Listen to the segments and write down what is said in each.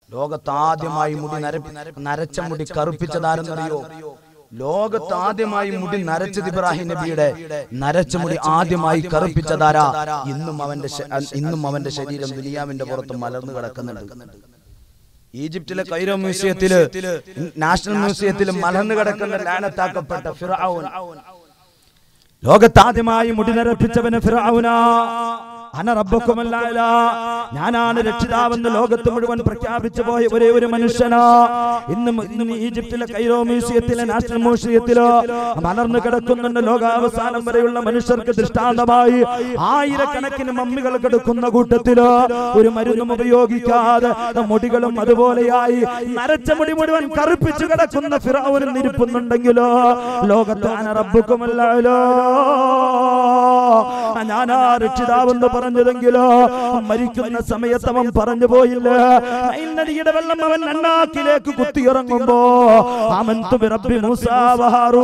ലോകത്ത് ആദ്യമായി മുടി നര നരച്ച മുടി കറുപ്പിച്ചതാരെന്നറിയോ ലോകത്ത് ആദ്യമായി മുടി നരച്ചത് ഇബ്രാഹിം നബിയുടെ നരച്ച മുടി ആദ്യമായി കറുപ്പിച്ചതാരാ ഇന്നും അവന്റെ ശ- ഇന്നും അവന്റെ ശരീരം ദുനിയാവിന്റെ പുറത്ത് മലർന്നു കിടക്കുന്നുണ്ട് ഈജിപ്തിലെ കൈറോ മ്യൂസിയത്തില് നാഷണൽ മ്യൂസിയത്തിൽ മലർന്നു കിടക്കുന്ന ലാനത്താക്കപ്പെട്ട ഫിറഔൻ ലോകത്താദ്യമായി മുടി നരപ്പിച്ചവന് ഫിറഔന അന റബ്ബക്കുമല്ല ഞാനാണ് രക്ഷിതാവെന്ന് ലോകത്ത് മുഴുവൻ പ്രഖ്യാപിച്ചു പോയ ഒരേ ഒരു മനുഷ്യനാ ഇന്നും ഇന്നും ഈജിപ്തിലെ കൈറോ മ്യൂസിയത്തിലെ നാഷണൽ മ്യൂസിയത്തിലോ മലർന്നു കിടക്കുന്നുണ്ട് ലോകാവസാനം വരെയുള്ള മനുഷ്യർക്ക് ദൃഷ്ടാന്തമായി ആയിരക്കണക്കിന് മമ്മികൾ കിടക്കുന്ന കൂട്ടത്തില് ഒരു മരുന്നും ഉപയോഗിക്കാതെ മുടികളും അതുപോലെയായി നരച്ച മുടി മുഴുവൻ കറുപ്പിച്ചു കിടക്കുന്ന ഫിറൌനും ഇരിപ്പുന്നുണ്ടെങ്കിലോ ലോകത്ത് അന റബ്ബുക്കുമല്ലോ ഞാനാ രക്ഷിതാവെന്ന് പറഞ്ഞതെങ്കിലോ മരിക്കുന്ന സമയത്ത് അവൻ പറഞ്ഞു പോയില്ല നൈൽ നദിയുടെ വെള്ളം അവൻ അണ്ണാക്കിലേക്ക് കുത്തിയിറങ്ങുമ്പോ അമന്തു ബിറബ്ബി മൂസാ വഹാറൂ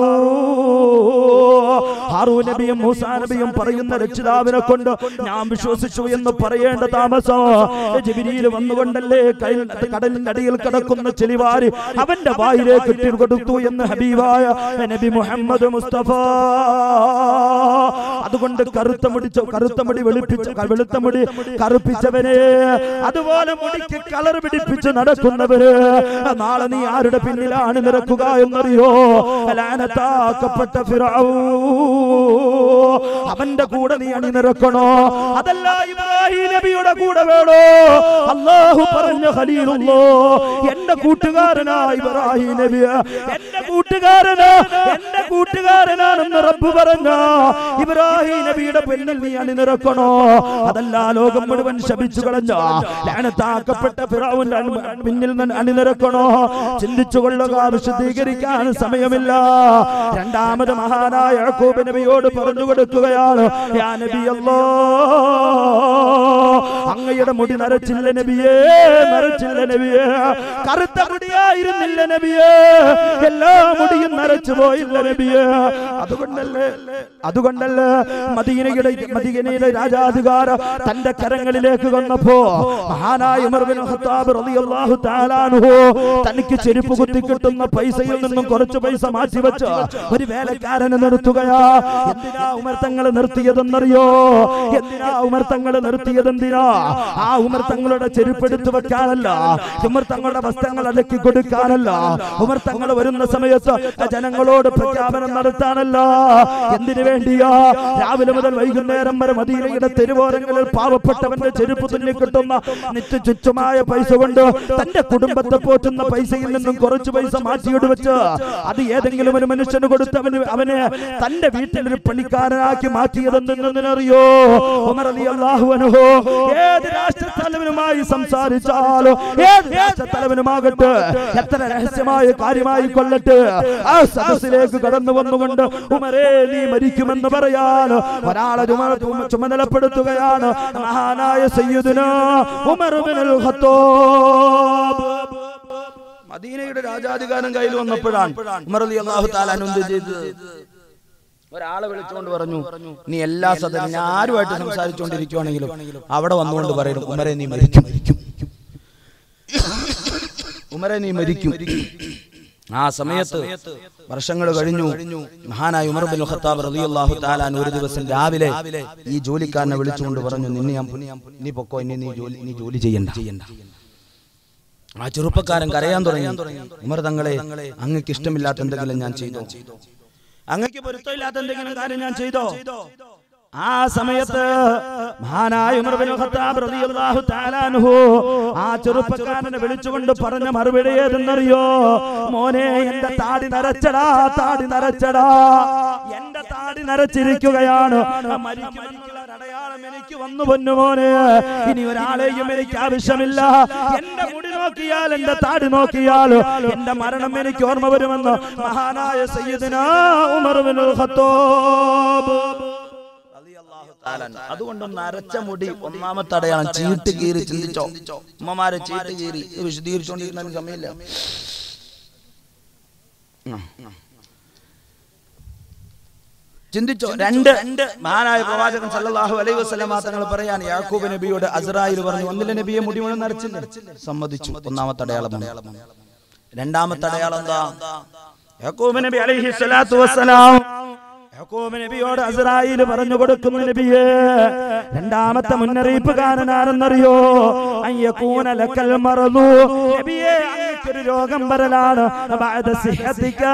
ഹാറൂ നബിയും മൂസാ നബിയും പറയുന്ന രക്ഷിതാവിനെ കൊണ്ട് ഞാൻ വിശ്വസിച്ചു എന്ന് പറയേണ്ട താമസം ജിബിരിയിൽ വന്നുകൊണ്ടല്ലേ കയ്യിൽ കടലിന്റെ അടിയിൽ കിടക്കുന്ന ചെളിവാരി അവന്റെ വായിലേക്ക് ഇട്ടി കൊടുത്തു എന്ന് ഹബീബായ നബി മുഹമ്മദ് മുസ്തഫ അതുകൊണ്ട് കറുത്ത മുടിച്ച കറുത്ത മുടി വെളുപ്പിച്ച വെളുത്ത മുടി കറുപ്പിച്ചവന് അതുപോലെ മുടിക്ക് കളർ പിടിപ്പിച്ച് നടക്കുന്നവര് നാളെ നീ ആരുടെ പിന്നിലാണ് നിരക്കുക എന്നറിയോ ലാനത്താക്കപ്പെട്ട ഫിറഔ അവന്റെ കൂടെ നീ അണിനിരക്കണോ അതല്ല ഇബ്രാഹിം നബിയുടെ കൂടെ വേണോ അള്ളാഹു പറഞ്ഞ ഖലീലുള്ളോ എന്റെ കൂട്ടുകാരനാ ഇബ്രാഹിം നബി എന്റെ കൂട്ടുകാരനാ എന്റെ കൂട്ടുകാരനാണെന്ന് റബ്ബ് പറഞ്ഞ ഇബ്രാഹിം നബിയുടെ പിന്നിൽ നീ അണിനിരക്കണോ അതല്ല ലോകം മുഴുവൻ ശപിച്ചു കളഞ്ഞ ലാനത്താക്കപ്പെട്ട ഫിറൗന്റെ അണി- പിന്നിൽ നിന്ന് അണിനിരക്കണോ ചിന്തിച്ചു കൊള്ളുക വിശദീകരിക്കാൻ സമയമില്ല രണ്ടാമത് മഹാനായ യാക്കൂബ് നബിയോട് പറഞ്ഞു കൊടുക്കുകയാണ് യാ നബിയല്ലോ അങ്ങയുടെ മുടി നരച്ചില്ല നബിയേ നരച്ചില്ല നബിയേ കറുത്ത മുടിയായിരുന്നില്ല നബിയേ എല്ലാ മുടിയും നരച്ചു പോയില്ല നബിയേ അതുകൊണ്ടല്ലേ അതുകൊണ്ടല്ലേ മദീനയുടെ മദീനയിലെ രാജാധികാര തന്റെ കരങ്ങളിലേക്ക് വന്നപ്പോ മഹാനായ ഉമർ ബിൻ ഖത്താബ് റളിയല്ലാഹു തആല അൻഹു തനിക്ക് ചെരുപ്പ് കുത്തി കിട്ടുന്ന പൈസയിൽ നിന്നും കുറച്ച് പൈസ മാറ്റി വെച്ച് ഒരു വേലക്കാരനെ നിർത്തുകയാ എന്തിനാ ഉമർ തങ്ങൾ നിർത്തിയതെന്നറിയോ എന്തിനാ ഉമർ തങ്ങൾ നിർത്തിയതെന്തിനാ ആ ഉമർ തങ്ങളുടെ ചെരുപ്പെടുത്തു വെക്കാനല്ല ഉമർ തങ്ങളുടെ വസ്ത്രങ്ങൾ അലക്കി കൊടുക്കാനല്ല ഉമർ തങ്ങൾ വരുന്ന സമയത്ത് ജനങ്ങളോട് പ്രഖ്യാപനം നടത്താനല്ല എന്തിനു വേണ്ടിയാ രാവിലെ മുതൽ വൈകുന്നേരം വരെ മദീനയുടെ തെരുവോരങ്ങളിൽ പാവപ്പെട്ടവന്റെ ചെരുപ്പ് തുന്നി കിട്ടുന്ന നിത്യ ചുറ്റുമായ പൈസ കൊണ്ട് തന്റെ കുടുംബത്തെ പോറ്റുന്ന പൈസയിൽ നിന്നും കുറച്ച് പൈസ മാറ്റിയിട്ട് വെച്ച് അത് ഏതെങ്കിലും ഒരു മനുഷ്യന് കൊടുത്ത് അവന് അവനെ തന്റെ വീട്ടിൽ ഒരു പണിക്കാരനാക്കി മാറ്റിയതെന്തെന്നറിയോ ഉമർ അലി അള്ളാഹു അനുഹോ ഏത് രാഷ്ട്ര തലവനുമായി സംസാരിച്ചാലോ ഏത് രാഷ്ട്ര തലവനുമാകട്ടെ എത്ര രഹസ്യമായ കാര്യമായി കൊള്ളട്ടെ ആ സദസ്സിലേക്ക് കടന്നു വന്നുകൊണ്ട് ഉമരേ നീ മരിക്കുമെന്ന് പറയാൻ ഒരാളെ ചുമ- ചുമ- ചുമതലപ്പെടുത്തുകയാണ് മഹാനായ സയ്യിദുന ഉമർ ഇബ്നുൽ ഖത്താബ് മദീനയുടെ രാജാധികാരം കയ്യിൽ വന്നപ്പോഴാണ് ഉമർ അലി അള്ളാഹു താലാൻ എന്ത് ചെയ്തത് ഒരാളെ വിളിച്ചുകൊണ്ട് പറഞ്ഞു നീ എല്ലാ സദനം ഞാൻ ആരുമായിട്ട് സംസാരിച്ചുകൊണ്ടിരിക്കുവാണെങ്കിലും അവിടെ വന്നുകൊണ്ട് പറയണം ഉമരെ നീ മരിക്കും ഉമരെ നീ മരിക്കും ആ സമയത്ത് വർഷങ്ങൾ കഴിഞ്ഞു മഹാനായ ഉമർ ബിൻ ഖത്താബ് റളിയല്ലാഹു തആല ഒരു ദിവസം രാവിലെ ഈ ജോലിക്കാരനെ വിളിച്ചുകൊണ്ട് പറഞ്ഞു നിന്നെ ഞാൻ നീ പൊക്കോ ഇനി നീ ജോലി നീ ജോലി ചെയ്യണ്ട ചെയ്യണ്ട ആ ചെറുപ്പക്കാരൻ കരയാൻ തുടങ്ങി ഉമർ തങ്ങളെ അങ്ങക്ക് ഇഷ്ടമില്ലാത്ത എന്തെങ്കിലും ഞാൻ ചെയ്തോ അങ്ങക്ക് പൊരുത്തമില്ലാത്ത എന്തെങ്കിലും കാര്യം ഞാൻ ചെയ്തോ ആ സമയത്ത് മഹാനായ ഉമർ ബിൻ ഖത്താബ് റളിയല്ലാഹു തആല അൻഹു ആ ചെറുപ്പക്കാരനെ വിളിച്ചുകൊണ്ട് പറഞ്ഞ മറുപടി ഏതെന്നറിയോ മോനെ എന്റെ താടി നരച്ചടാ താടി നരച്ചടാ എന്റെ താടി നരച്ചിരിക്കുകയാണ് മരിക്കുമെന്നുള്ള ഒരു അടയാളം എനിക്ക് വന്നു പൊന്നു മോനെ ഇനി ഒരാളെയും എനിക്ക് ആവശ്യമില്ല എന്റെ മുടി നോക്കിയാൽ എന്റെ താടി നോക്കിയാൽ എന്റെ മരണം എനിക്ക് ഓർമ്മ വരുമെന്ന് മഹാനായ സയ്യിദന ഉമർ ബിൻ ഖത്താബ് അതുകൊണ്ട് നരച്ച മുടി ഒന്നാമത്തെ അടയാളം ചീട്ട് കീറി ചിന്തിച്ചോ ഉമ്മമാരെ ചീട്ട് കീറി ഇത് വിശദീകരിച്ചുകൊണ്ടിരിക്കുന്ന സമയമില്ല ചിന്തിച്ചോ രണ്ട് മഹാനായ പ്രവാചകൻ സല്ലല്ലാഹു അലൈഹി വസല്ലമ തങ്ങൾ പറയാണ് യാക്കൂബ് നബിയോട് അസ്രായിൽ പറഞ്ഞു ഒന്നിലെ നബിയെ മുടി മുഴുവൻ നരച്ചില്ല സമ്മതിച്ചു ഒന്നാമത്തെ അടയാളമാണ് രണ്ടാമത്തെ അടയാളം എന്താ യാക്കൂബ് നബി അലൈഹി സ്വലാത്തു വസ്സലാം യാക്കൂബ് നബിയോട് അസ്രായിൽ പറഞ്ഞു കൊടുക്കുന്നു നബിയെ രണ്ടാമത്തെ മുന്നറിയിപ്പുകാരനാരെന്നറിയോ അയ്യക്കൂന ലക്കൽ മറന്നു നബിയെ അങ്ങക്കൊരു രോഗം വരലാണ് ബഅദ സിഹ്ഹതിക.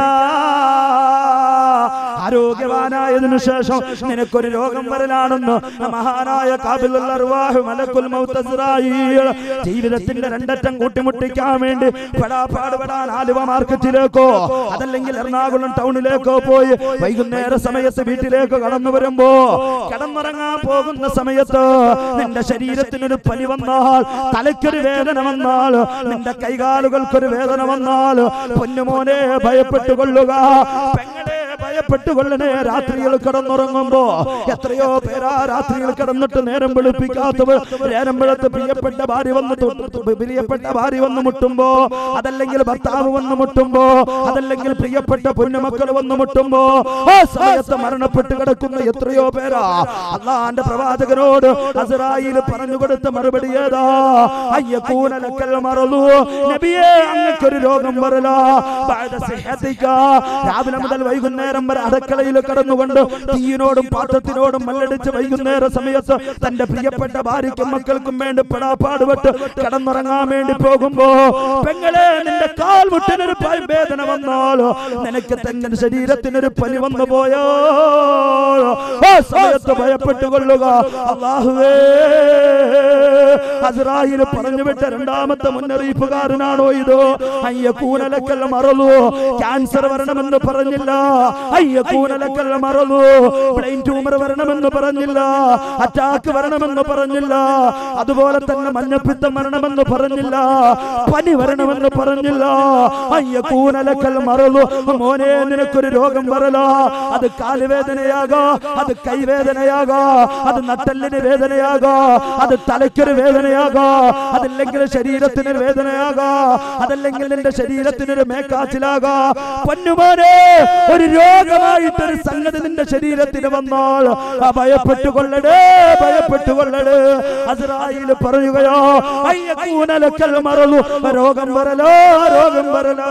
ആരോഗ്യവാനായതിനു ശേഷം നിനക്കൊരു രോഗം വരലാണെന്ന് മഹാനായ കാബിലുള്ള അർവാഹ് മലക്കുൽ മൗത്ത് ഇസ്രായീൽ ജീവിതത്തിന്റെ രണ്ടറ്റം കൂട്ടിമുട്ടിക്കാൻ വേണ്ടി പെടാപ്പാടുപെടാൻ ആലുവ മാർക്കറ്റിലേക്കോ അതല്ലെങ്കിൽ എറണാകുളം ടൗണിലേക്കോ പോയി വൈകുന്നേര സമയത്ത് വീട്ടിലേക്ക് കടന്നു വരുമ്പോ കിടന്നുറങ്ങാൻ പോകുന്ന സമയത്ത് നിന്റെ ശരീരത്തിനൊരു പനി വന്നാൽ തലയ്ക്കൊരു വേദന വന്നാൽ നിന്റെ കൈകാലുകൾക്കൊരു വേദന വന്നാൽ പൊന്നുമോനെ ഭയപ്പെട്ടുകൊള്ളുക പെങ്ങളെ ഭയപ്പെട്ടുകൊള്ളണേ രാത്രിയിൽ കിടന്നുറങ്ങുമ്പോ എത്രയോ പേരാ രാത്രിയിൽ കിടന്നിട്ട് നേരം വെളുപ്പിക്കാത്തവർ നേരം വെളുത്ത് പ്രിയപ്പെട്ട ഭാര്യ വന്ന് തൊട്ട് പ്രിയപ്പെട്ട ഭാര്യ വന്ന് മുട്ടുമ്പോ അതല്ലെങ്കിൽ ഭർത്താവ് വന്ന് മുട്ടുമ്പോ അതല്ലെങ്കിൽ പ്രിയപ്പെട്ട പൊന്നുമക്കൾ വന്ന് മുട്ടുമ്പോ ആ സമയത്ത് മരണപ്പെട്ട് കിടക്കുന്ന എത്രയോ പേരാ അള്ളാന്റെ പ്രവാചകനോട് അസറായിൽ പറഞ്ഞു കൊടുത്ത മറുപടി ഏതാ അയ്യക്കൂനലക്കൽ മറന്നു നബിയെ അങ്ങക്കൊരു രോഗം വരല ബഅദ സിഹ്ഹതിക. രാവിലെ മുതൽ വൈകുന്നേരം വരെ അടുക്കളയിൽ കടന്നുകൊണ്ട് തീയിനോടും പാത്രത്തിനോടും മല്ലടിച്ച് വൈകുന്നേര സമയത്ത് തന്റെ പ്രിയപ്പെട്ട ഭാര്യയ്ക്കും മക്കൾക്കും വേണ്ടി പെടാപ്പാടുപെട്ട് കിടന്നുറങ്ങാൻ വേണ്ടി പോകുമ്പോ പെങ്ങളെ നിന്റെ കാൽ മുട്ടിനൊരു പ- വേദന വന്നാലോ നിനക്ക് തന്നെ ശരീരത്തിനൊരു പനി വന്നു പോയോ ആ സമയത്ത് ഭയപ്പെട്ടുകൊള്ളുക അള്ളാഹുവേ അസ്രായിൽ പറഞ്ഞു വിട്ട രണ്ടാമത്തെ മുന്നറിയിപ്പുകാരനാണോ ഇതോ അയ്യ കൂനലക്കല്ല മറന്നു ക്യാൻസർ വരണമെന്ന് പറഞ്ഞില്ല അയ്യ കൂനലക്കല്ല മറന്നു ബ്രെയിൻ ട്യൂമർ വരണമെന്ന് പറഞ്ഞില്ല അറ്റാക്ക് വരണമെന്ന് പറഞ്ഞില്ല അതുപോലെ തന്നെ മഞ്ഞപ്പിത്തം വരണമെന്ന് പറഞ്ഞില്ല പനി വരണമെന്ന് പറഞ്ഞില്ല അയ്യ കൂനലക്കൽ മറന്നു മോനെ നിനക്കൊരു രോഗം വരല അത് കാലുവേദനയാകാ അത് കൈവേദനയാകാ അത് നട്ടലിന് വേദനയാകാ അത് തലയ്ക്കൊരു വേദനയാകാ അതല്ലെങ്കിൽ ശരീരത്തിനൊരു വേദനയാകാ അതല്ലെങ്കിൽ നിന്റെ ശരീരത്തിനൊരു മേക്കാച്ചിലാകാ പൊന്നുമോനെ ഒരു രോഗമായിട്ടൊരു സംഗതി നിന്റെ ശരീരത്തിന് വന്നാൽ ആ ഭയപ്പെട്ടുകൊള്ളടേ ഭയപ്പെട്ടുകൊള്ളടേ അസ്രായിൽ പറയുകയോ അയ്യക്കൂനലക്കൽ മറന്നു രോഗം വരലോ രോഗം വരലോ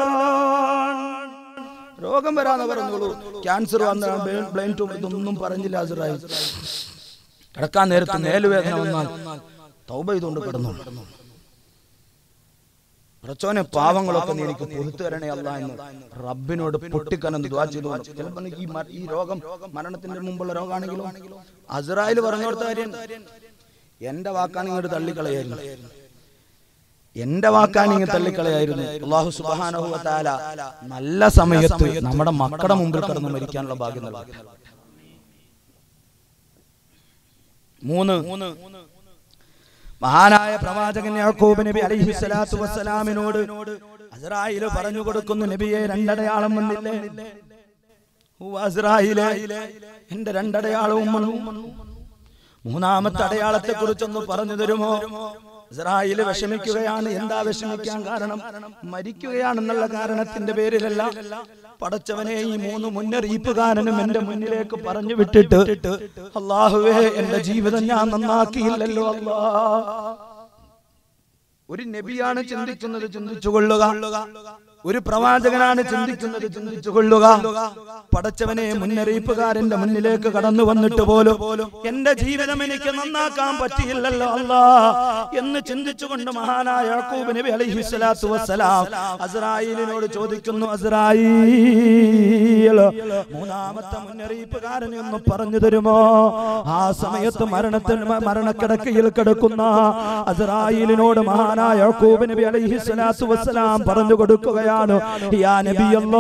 രോഗം വരാന്ന് പറഞ്ഞോളൂ ക്യാൻസർ വന്ന ബ്രെയിൻ ട്യൂമർ ഇതൊന്നും പറഞ്ഞില്ല അസുറായി കിടക്കാൻ നേരത്ത് മേലുവേദന വന്നാൽ തൗബ ചെയ്തുകൊണ്ട് കിടന്നു പ്രച്ചോനെ പാവങ്ങളൊക്കെ നീ എനിക്ക് പൊറത്തു തരണേ അല്ല എന്ന് റബ്ബിനോട് പൊട്ടിക്കനന്ന് ദ്വാ ചെയ്തു ചിലപ്പോ ഈ മ- ഈ രോഗം മരണത്തിന്റെ മുമ്പുള്ള രോഗമാണെങ്കിലോ അസറായിൽ പറഞ്ഞു കൊടുത്ത കാര്യം എന്റെ വാക്കാണ് ഇങ്ങോട്ട് തള്ളിക്കളയായിരുന്നു എന്റെ വാക്കാണ് ഇങ്ങനെ തള്ളിക്കളയായിരുന്നു അള്ളാഹു സുബ്ഹാനഹു വ തആല നല്ല സമയത്ത് നമ്മുടെ മക്കളുടെ മുമ്പിൽ കിടന്ന് മരിക്കാനുള്ള ഭാഗ്യം നൽകി മൂന്ന് മഹാനായ പ്രവാചകൻ യാക്കൂബ് നബി അലൈഹി സ്വലാത്തു വസ്സലാമിനോട് അസ്രായിൽ പറഞ്ഞു കൊടുക്കുന്നു നബിയെ രണ്ടടയാളം വന്നില്ലേ ഹുവ അസ്രായിലെ എന്റെ രണ്ടടയാളവും വന്നു മൂന്നാമത്തെ അടയാളത്തെ കുറിച്ചൊന്ന് പറഞ്ഞു തരുമോ ഇസ്രായേൽ വിഷമിക്കുകയാണ് എന്താ വിഷമിക്കാൻ കാരണം മരിക്കുകയാണെന്നുള്ള കാരണത്തിന്റെ പേരിലല്ല പടച്ചവനെ ഈ മൂന്ന് മുന്നറിയിപ്പുകാരനും എന്റെ മുന്നിലേക്ക് പറഞ്ഞു വിട്ടിട്ട് അള്ളാഹുവേ എന്റെ ജീവിതം ഞാൻ നന്നാക്കിയില്ലല്ലോ അല്ലാ ഒരു നബിയാണ് ചിന്തിക്കുന്നത് ചിന്തിച്ചു കൊള്ളുക ഒരു പ്രവാചകനാണ് ചിന്തിക്കുന്നത് ചിന്തിച്ചു കൊള്ളുക പടച്ചവനെ മുന്നറിയിപ്പുകാരന്റെ മുന്നിലേക്ക് കടന്നു വന്നിട്ട് പോലും എന്റെ ജീവിതം എനിക്ക് നന്നാക്കാൻ പറ്റിയില്ലല്ലോ അല്ലാ എന്ന് ചിന്തിച്ചുകൊണ്ട് മഹാനായ യാക്കൂബ് നബി അലൈഹി സ്വലാത്തു വസ്സലാം അസ്രായേലിനോട് ചോദിക്കുന്നു അസ്രായീൽ മൂന്നാമത്തെ മുന്നറിയിപ്പുകാരനെ ഒന്ന് പറഞ്ഞു തരുമോ ആ സമയത്ത് മരണത്തിന് മരണക്കിടക്കയിൽ കിടക്കുന്ന അസ്രായേലിനോട് മഹാനായ യാക്കൂബ് നബി അലൈഹി സ്വലാത്തു വസ്സലാം പറഞ്ഞു കൊടുക്കുകയാണ് യാ നബിയല്ലോ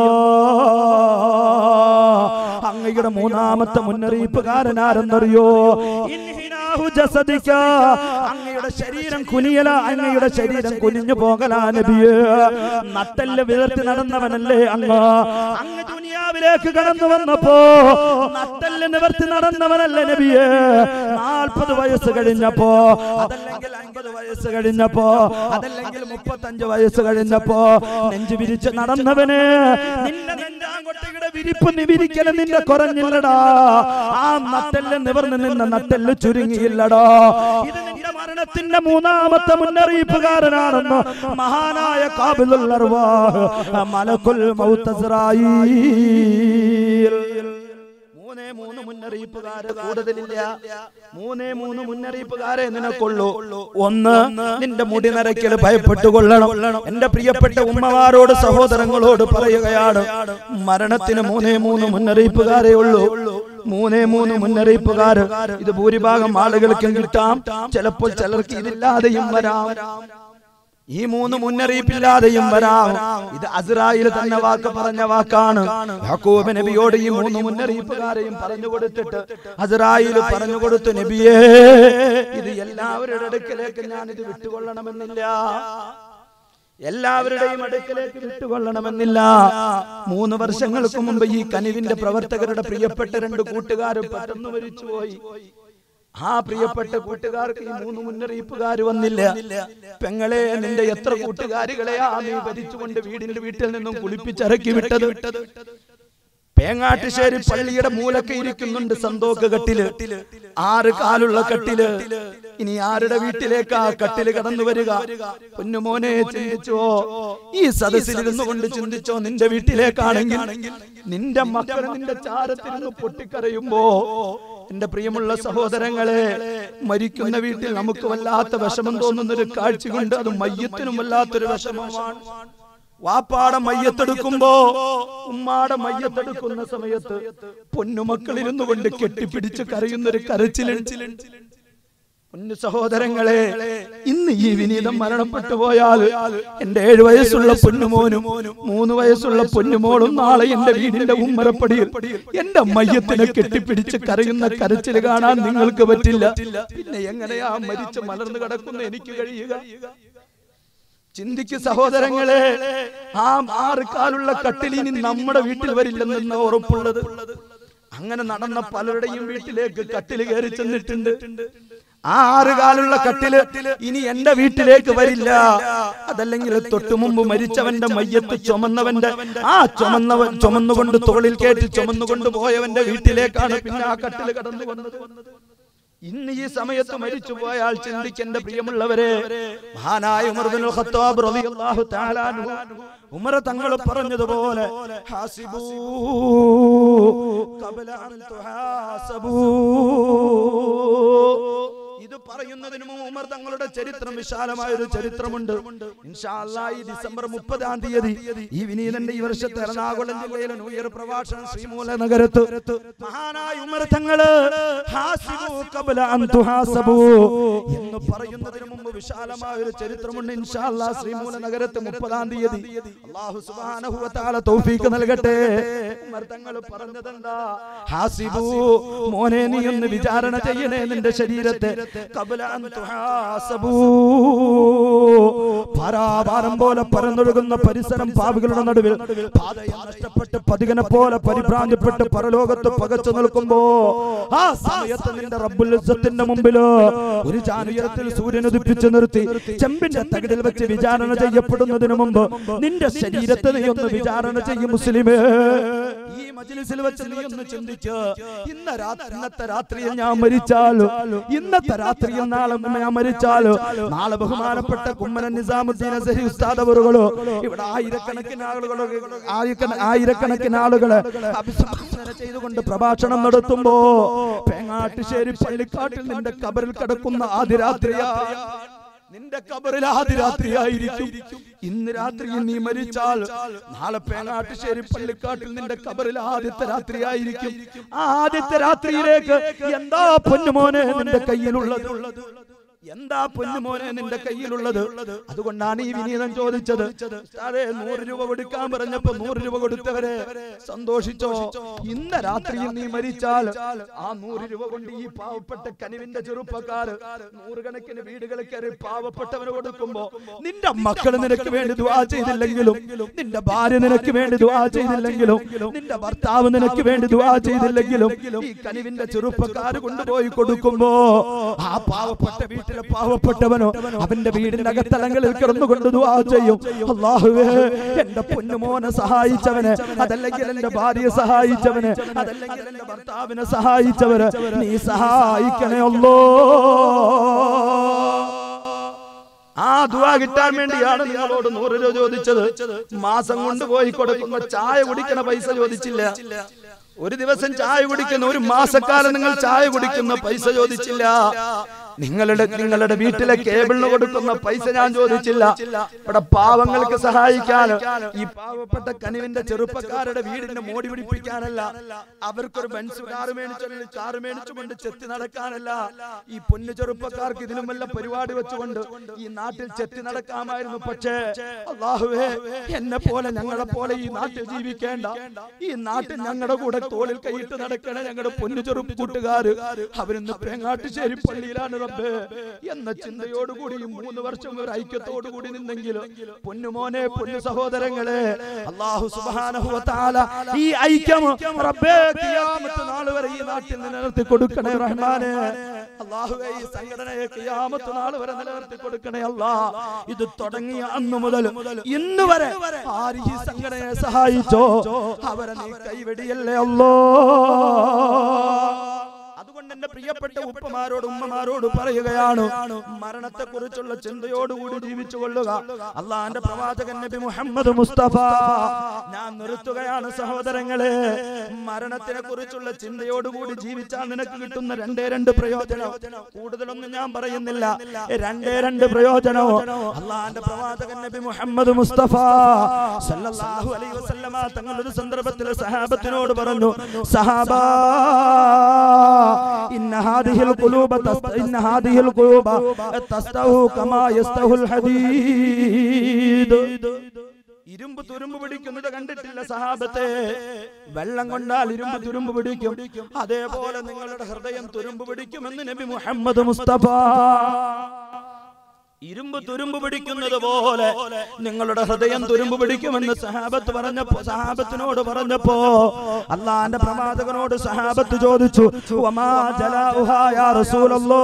അങ്ങയുടെ മൂന്നാമത്തെ മുന്നറിയിപ്പുകാരൻ ആരെന്നറിയോ ഇൻഹിനാഹു ഇൻഹിനാഉ ജസദിക അങ്ങയുടെ ശരീരം കുനിയല അങ്ങയുടെ ശരീരം കുനിഞ്ഞു പോകലാ നബിയേ നട്ടെല്ല് വിതർത്തി നടന്നവനല്ലേ അങ്ങ് അങ്ങ് ദുനിയാവിലേക്ക് കടന്നു വന്നപ്പോ നട്ടെല്ല് നിവർത്തി നടന്നവനല്ലേ നബിയേ നാൽപ്പത് വയസ്സ് കഴിഞ്ഞപ്പോ അതല്ലെങ്കിൽ അൻപത് വയസ്സ് കഴിഞ്ഞപ്പോ അതല്ലെങ്കിൽ മുപ്പത്തഞ്ച് വയസ്സ് കഴിഞ്ഞപ്പോ നെഞ്ചു വിരിച്ച് നടന്നവന് നിന്റെ നെഞ്ചാങ്കൊട്ടയുടെ വിരിപ്പ് നിവിരിക്കല് നിന്റെ കുറഞ്ഞില്ലടാ ആ നട്ടെല്ല് നിവർന്ന് നിന്ന നട്ടെല്ല് ചുരുങ്ങിയില്ലടാ ഇത് നിന്റെ മരണത്തിന്റെ മൂന്നാമത്തെ മുന്നറിയിപ്പുകാരനാണെന്ന് മഹാനായ കാബിലുൽ അർവാഹ് മലക്കുൽ മൗത്തസ്രായീൽ മൂന്നേ മൂന്ന് മുന്നറിയിപ്പുകാര് കൂടുതലില്ല മൂന്നേ മൂന്ന് മുന്നറിയിപ്പുകാരെ നിനക്കുള്ളൂ ഒന്ന് നിന്റെ മുടി നരയ്ക്കൽ ഭയപ്പെട്ടുകൊള്ളണം എന്റെ പ്രിയപ്പെട്ട ഉമ്മമാരോട് സഹോദരങ്ങളോട് പറയുകയാണ് മരണത്തിന് മൂന്നേ മൂന്ന് മുന്നറിയിപ്പുകാരേ ഉള്ളൂ മൂന്നേ മൂന്ന് മുന്നറിയിപ്പുകാര് ഇത് ഭൂരിഭാഗം ആളുകൾക്കും കിട്ടാം ചിലപ്പോൾ ചിലർക്ക് ഇതില്ലാതെയും വരാം ഈ മൂന്ന് മുന്നറിയിപ്പില്ലാതെയും വരാം ഇത് അസ്രായിൽ തന്നെ വാക്ക് പറഞ്ഞ വാക്കാണ് യാക്കൂബ് നബിയോട് ഈ മൂന്ന് മുന്നറിയിപ്പുകാരെയും പറഞ്ഞു കൊടുത്തിട്ട് അസ്രായിൽ പറഞ്ഞു കൊടുത്തു നബിയേ ഇത് എല്ലാവരുടെ അടുക്കലേക്ക് ഞാൻ ഇത് വിട്ടുകൊള്ളണമെന്നില്ല എല്ലാവരുടെയും അടുക്കലേക്ക് വിട്ടുകൊള്ളണമെന്നില്ല മൂന്ന് വർഷങ്ങൾക്ക് മുമ്പ് ഈ കനിവിന്റെ പ്രവർത്തകരുടെ പ്രിയപ്പെട്ട രണ്ട് കൂട്ടുകാരും പരന്നു മരിച്ചുപോയി ആ പ്രിയപ്പെട്ട കൂട്ടുകാർക്ക് ഈ മൂന്ന് മുന്നറിയിപ്പുകാർ വന്നില്ല പെങ്ങളെ നിന്റെ എത്ര കൂട്ടുകാരികളെയാ നീ ഭരിച്ചുകൊണ്ട് വീടിന്റെ വീട്ടിൽ നിന്നും കുളിപ്പിച്ചിറക്കി വിട്ടത് പേങ്ങാട്ടുശ്ശേരി പള്ളിയുടെ മൂലക്കെ ഇരിക്കുന്നുണ്ട് സന്തോക്ക് കട്ടില് ആറ് കാലുള്ള കട്ടില് ഇനി ആരുടെ വീട്ടിലേക്കാ കട്ടില് കടന്നു വരിക പൊന്നുമോനെ ചിന്തിച്ചോ ഈ സദസ്സിൽ ഇരുന്നു കൊണ്ട് ചിന്തിച്ചോ നിന്റെ വീട്ടിലേക്കാണെങ്കിൽ നിന്റെ മക്കൾ നിന്റെ ചാരത്തിരുന്ന് പൊട്ടിക്കരയുമ്പോ എന്റെ പ്രിയമുള്ള സഹോദരങ്ങളെ മരിക്കുന്ന വീട്ടിൽ നമുക്ക് വല്ലാത്ത വിഷമം തോന്നുന്ന ഒരു കാഴ്ചയുണ്ട് അത് മയ്യത്തിനും വല്ലാത്തൊരു വിഷമമാണ് വാപ്പാടെ മയ്യത്തെടുക്കുമ്പോ ഉമ്മാടെ മയ്യത്തെടുക്കുന്ന സമയത്ത് പൊന്നുമക്കളിരുന്നു കൊണ്ട് കെട്ടിപ്പിടിച്ച് കരയുന്ന ഒരു കരച്ചിലുണ്ട് പൊന്നു സഹോദരങ്ങളെ ഇന്ന് ഈ വിനീതം മരണപ്പെട്ടു പോയാൽ എന്റെ ഏഴു വയസ്സുള്ള പൊന്നുമോനും മൂന്ന് വയസ്സുള്ള പൊന്നുമോളും നാളെ എന്റെ വീടിന്റെ ഉമ്മരപ്പടിയിൽ എന്റെ മയ്യത്തിനെ കെട്ടിപ്പിടിച്ച് കരയുന്ന കരച്ചിൽ കാണാൻ നിങ്ങൾക്ക് പറ്റില്ല പിന്നെ എങ്ങനെയാ മരിച്ച് മലർന്നു കിടക്കുന്ന എനിക്ക് കഴിയുക ചിന്തിക്ക് സഹോദരങ്ങളെ ആ ആറ് കാലുള്ള കട്ടിലിനി നമ്മുടെ വീട്ടിൽ വരില്ലെന്ന ഉറപ്പുള്ളത് അങ്ങനെ നടന്ന പലരുടെയും വീട്ടിലേക്ക് കട്ടില് കയറി ചെന്നിട്ടുണ്ട് ആ ആറ് കാലുള്ള കട്ടില് ഇനി എന്റെ വീട്ടിലേക്ക് വരില്ല അതല്ലെങ്കിൽ തൊട്ടു മുമ്പ് മരിച്ചവന്റെ മയ്യത്ത് ചുമന്നവന്റെ ആ ചുമന്നവൻ ചുമന്നുകൊണ്ട് തോളിൽ കയറ്റി ചുമന്നുകൊണ്ട് പോയവന്റെ വീട്ടിലേക്കാണ് പിന്നെ ആ കട്ടില് കടന്നു വന്നത് ഇന്ന് ഈ സമയത്ത് മരിച്ചു പോയാൽ ചിന്തിക്കേണ്ട പ്രിയമുള്ളവരെ മഹാനായ ഉമർ ബിൻ ഖത്താബ് റളിയല്ലാഹു തആല അൻഹു ഉമർ തങ്ങൾ പറഞ്ഞതുപോലെ ഹാസിബൂ ഖബല അൻ തുഹാസബൂ ഇത് പറയുന്നതിന് മുമ്പ് ഉമർ തങ്ങളുടെ ചരിത്രം വിശാലമായ ഒരു ചരിത്രമുണ്ട് ഇൻഷാ അല്ലാഹ് ഈ ഡിസംബർ മുപ്പതാം തീയതി ഈ വിനീതന്റെ ഈ വർഷത്തെ എറണാകുളം ജില്ലയിലെ ന്യൂ ഇയർ പ്രഭാഷണം ശ്രീമൂല നഗരത്ത് മഹാനായ ഉമർ തങ്ങള് ഹാസിബൂ ഖബല അൻ തുഹാസബൂ എന്ന് പറയുന്നതിന് മുമ്പ് വിശാലമായ ഒരു ചരിത്രമുണ്ട് ഇൻഷാ അല്ലാഹ് ശ്രീമൂല നഗരത്ത് മുപ്പതാം തീയതി അല്ലാഹു സുബ്ഹാനഹു വ തആല തൗഫീഖ് നൽകട്ടെ ഉമർ തങ്ങൾ പറഞ്ഞതെന്താ ഹാസിബൂ മോനെ നീ ഒന്ന് വിചാരണ ചെയ്യണേ നിന്റെ ശരീരത്തെ ഖബല അൻ തുഹാസബൂ ഭാരാഭാരം പോലെ പരന്നൊഴുകുന്ന പരിസരം പാവികളുടെ നടുവിൽ പാതയം നഷ്ടപ്പെട്ട് പതികനെ പോലെ പരിഭ്രാന്തിപ്പെട്ട് പരലോകത്ത് പകച്ചു നിൽക്കുമ്പോ ആ സമയത്ത് നിന്റെ റബ്ബുൽ ഇസ്സത്തിന്റെ മുമ്പില് ഒരു ചാനുയരത്തിൽ സൂര്യൻ ഉദിപ്പിച്ചു നിർത്തി ചെമ്പിന്റെ തകിടിൽ വെച്ച് വിചാരണ ചെയ്യപ്പെടുന്നതിന് മുമ്പ് നിന്റെ ശരീരത്തെ നീ ഒന്ന് വിചാരണ ചെയ്യും മുസ്ലിമേ ഈ മജ്ലിസിൽ വെച്ച് നീ ഒന്ന് ചിന്തിച്ച് ഇന്ന രാത്രി ഇന്നത്തെ രാത്രിയിൽ ഞാൻ മരിച്ചാലോ ഇന്നത്തെ രാത്രിയിൽ നാളെ ഞാൻ മരിച്ചാലോ നാളെ ബഹുമാനപ്പെട്ട കുമ്മന നിസാമുദ്ദീൻ അസഹി ഉസ്താദ് അവറുകളോ ഇവിടെ ആയിരക്കണക്കിന് ആളുകളോ ആയിരക്കണ- ആയിരക്കണക്കിന് ആളുകള് അഭിസംബോധന ചെയ്തുകൊണ്ട് പ്രഭാഷണം നടത്തുമ്പോ പേങ്ങാട്ടുശ്ശേരി പള്ളിക്കാട്ടിൽ നിന്റെ കബറിൽ കിടക്കുന്ന ആദ്യ രാത്രിയാ നിന്റെ കബറിൽ ആദ്യ രാത്രിയായിരിക്കും ഇന്ന് രാത്രിയിൽ നീ മരിച്ചാൽ നാളെ പേങ്ങാട്ടുശ്ശേരി പള്ളിക്കാട്ടിൽ നിന്റെ കബറിൽ ആദ്യത്തെ രാത്രിയായിരിക്കും ആ ആദ്യത്തെ രാത്രിയിലേക്ക് എന്താ പൊന്നുമോനെ നിന്റെ കയ്യിലുള്ളത് എന്താ പൊന്നുമോനെ നിന്റെ കയ്യിലുള്ളത് അതുകൊണ്ടാണ് ഈ വിനീതം ചോദിച്ചത് ഉസ്താദേ നൂറ് രൂപ കൊടുക്കാൻ പറഞ്ഞപ്പോ നൂറ് രൂപ കൊടുത്തവരെ സന്തോഷിച്ചോ ഇന്ന് രാത്രിയിൽ നീ മരിച്ചാൽ ആ നൂറ് രൂപ കൊണ്ട് ഈ പാവപ്പെട്ട കനിവിന്റെ ചെറുപ്പക്കാർ നൂറുകണക്കിന് വീടുകൾ കയറി പാവപ്പെട്ടവന് കൊടുക്കുമ്പോ നിന്റെ മക്കള് നിനക്ക് വേണ്ടി ദുആ ചെയ്തില്ലെങ്കിലും നിന്റെ ഭാര്യ നിനക്ക് വേണ്ടി ദുആ ചെയ്തില്ലെങ്കിലും നിന്റെ ഭർത്താവ് നിനക്ക് വേണ്ടി ദുആ ചെയ്തില്ലെങ്കിലും ഈ കനിവിന്റെ ചെറുപ്പക്കാർ കൊണ്ടുപോയി കൊടുക്കുമ്പോ ആ പാവപ്പെട്ട വീട്ടിലെ പാവപ്പെട്ടവനോ അവന്റെ വീടിന്റെ അകത്തളങ്ങളിൽ കിടന്നുകൊണ്ട് ദുആ ചെയ്യും അള്ളാഹുവേ എന്റെ പൊന്നുമോനെ സഹായിച്ചവനെ അതല്ലെങ്കിൽ എന്റെ ഭാര്യയെ സഹായിച്ചവനെ അതല്ലെങ്കിൽ എന്റെ ഭർത്താവിനെ സഹായിച്ചവര് നീ സഹായിക്കണേ അല്ലോ ആ ദുആ കിട്ടാൻ വേണ്ടിയാണ് നിങ്ങളോട് നൂറ് രൂപ ചോദിച്ചത് മാസം കൊണ്ട് പോയി കൊടുക്കുന്ന ചായ കുടിക്കണ പൈസ ചോദിച്ചില്ല ഒരു ദിവസം ചായ കുടിക്കുന്ന ഒരു മാസക്കാലം നിങ്ങൾ ചായ കുടിക്കുന്ന പൈസ ചോദിച്ചില്ല നിങ്ങളുടെ നിങ്ങളുടെ വീട്ടിലെ കേബിളിന് കൊടുക്കുന്ന പൈസ ഞാൻ ചോദിച്ചില്ല ഇവിടെ പാവങ്ങൾക്ക് സഹായിക്കാൻ ഈ പാവപ്പെട്ട കനിവിന്റെ ചെറുപ്പക്കാരുടെ വീടിന്റെ മോടി പിടിപ്പിക്കാനല്ല അവർക്കൊരു ബെൻസ് കാറ് മേടിച്ചു കാറ് മേടിച്ചുകൊണ്ട് ചെത്തി നടക്കാനല്ല ഈ പൊന്നു ചെറുപ്പക്കാർക്ക് ഇതിലും വല്ല പരിപാടി വെച്ചുകൊണ്ട് ഈ നാട്ടിൽ ചെത്തി നടക്കാമായിരുന്നു പക്ഷേ അള്ളാഹുവേ എന്നെ പോലെ ഞങ്ങളെ പോലെ ഈ നാട്ടിൽ ജീവിക്കേണ്ട ഈ നാട്ടിൽ ഞങ്ങളുടെ കൂടെ തോളിൽ കൈയിട്ട് നടക്കണ ഞങ്ങളുടെ പൊന്നു ചെറുപ്പ് കൂട്ടുകാര് അവരിന്ന് പേങ്ങാട്ടുശ്ശേരി പള്ളിയിലാണ് റബ്ബേ എന്ന ചിന്തയോടുകൂടി ഈ മൂന്ന് വർഷം ഒരു ഐക്യത്തോടു കൂടി നിന്നെങ്കിലും പൊന്നുമോനെ പൊന്നു സഹോദരങ്ങളെ അള്ളാഹു സുബ്ഹാനഹു വ തആല ഈ ഐക്യം റബ്ബേ ഖിയാമത്ത് നാൾ വരെ ഈ നാട്ടിൽ നിലനിർത്തി കൊടുക്കണേ റഹ്മാനെ അള്ളാഹുവേ ഈ സംഘടനയെ ഖിയാമത്ത് നാൾ വരെ നിലനിർത്തി കൊടുക്കണേ അല്ലാ ഇത് തുടങ്ങിയ അന്ന് മുതൽ ഇന്ന് വരെ ആര് ഈ സംഘടനയെ സഹായിച്ചോ അവരെ നീ കൈവെടിയല്ലേ അല്ലോ അതുകൊണ്ട് എന്റെ പ്രിയപ്പെട്ട ഉപ്പമാരോട് ഉമ്മമാരോട് പറയുകയാണ് മരണത്തെ കുറിച്ചുള്ള ചിന്തയോടുകൂടി ജീവിച്ചു കൊള്ളുക അള്ളാന്റെ പ്രവാചകൻ നബി മുഹമ്മദ് മുസ്തഫ ഞാൻ നിർത്തുകയാണ് സഹോദരങ്ങളെ മരണത്തിനെ കുറിച്ചുള്ള ചിന്തയോടുകൂടി ജീവിച്ചാൽ നിനക്ക് കിട്ടുന്ന രണ്ടേ രണ്ട് പ്രയോജനം കൂടുതലൊന്നും ഞാൻ പറയുന്നില്ല രണ്ടേ രണ്ട് പ്രയോജനം അള്ളാന്റെ പ്രവാചകൻ നബി മുഹമ്മദ് മുസ്തഫ സല്ലല്ലാഹു അലൈഹി വസല്ലമ തങ്ങൾ ഒരു സന്ദർഭത്തിൽ സഹാബത്തിനോട് പറഞ്ഞു സഹാബാ إن هذه القلوب تست... إن هذه القلوب تستهو كما يستهو الحديد ഇരുമ്പ് തുരുമ്പ് പിടിക്കുന്നത് കണ്ടിട്ടില്ല സഹാബത്തെ വെള്ളം കൊണ്ടാൽ ഇരുമ്പ് തുരുമ്പ് പിടിക്കും അതേപോലെ നിങ്ങളുടെ ഹൃദയം തുരുമ്പ് പിടിക്കുമെന്ന് നബി മുഹമ്മദ് മുസ്തഫ ഇരുമ്പ് തുരുമ്പ് പിടിക്കുന്നത് പോലെ നിങ്ങളുടെ ഹൃദയം തുരുമ്പ് പിടിക്കുമെന്ന് സഹാബത്ത് പറഞ്ഞപ്പോ സഹാബത്തിനോട് പറഞ്ഞപ്പോ അള്ളാന്റെ പ്രവാചകനോട് സഹാബത്ത് ചോദിച്ചു "വമാ ജലാഉഹാ യാ റസൂലല്ലോ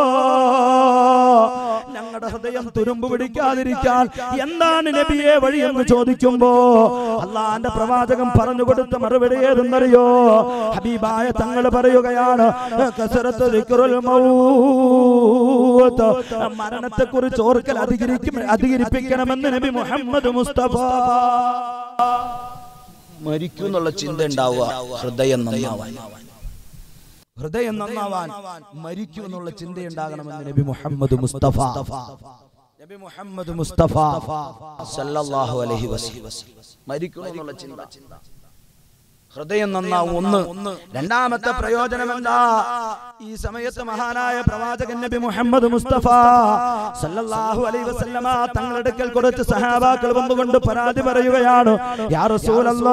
ഞങ്ങളുടെ ഹൃദയം തുരുമ്പ് പിടിക്കാതിരിക്കാൻ എന്താണ് നബിയെ വഴി എന്ന് ചോദിക്കുമ്പോ അള്ളാന്റെ പ്രവാചകൻ പറഞ്ഞു കൊടുത്ത മറുപടി ഏതെന്നറിയോ ഹബീബായ തങ്ങൾ പറയുകയാണ് കസറത്ത് ദിക്റുൽ മൗത്ത് മരണത്തെ കുറിച്ച് ഓർക്കൽ അധികരിക്കും അധികരിപ്പിക്കണമെന്ന് നബി മുഹമ്മദ് മുസ്തഫ മരിക്കും എന്നുള്ള ചിന്ത ഉണ്ടാവുക ഹൃദയം നന്നാവാൻ ഹൃദയം നന്നാവാൻ മരിക്കും എന്നുള്ള ചിന്തയുണ്ടാകണമെന്ന് നബി മുഹമ്മദ് മുസ്തഫ നബി മുഹമ്മദ് മുസ്തഫ സല്ലല്ലാഹു അലൈഹി വസല്ലം മരിക്കും എന്നുള്ള ചിന്ത ഹൃദയം നന്നാവും ഒന്ന് രണ്ടാമത്തെ പ്രയോജനം എന്താ ഈ സമയത്ത് മഹാനായ പ്രവാചകൻ നബി മുഹമ്മദ് മുസ്തഫ സല്ലല്ലാഹു അലൈഹി വസല്ലമ തങ്ങളുടെ അടുക്കൽ കുറച്ച് സഹാബാക്കൾ വന്നുകൊണ്ട് പരാതി പറയുകയാണ് യാ റസൂലല്ലാ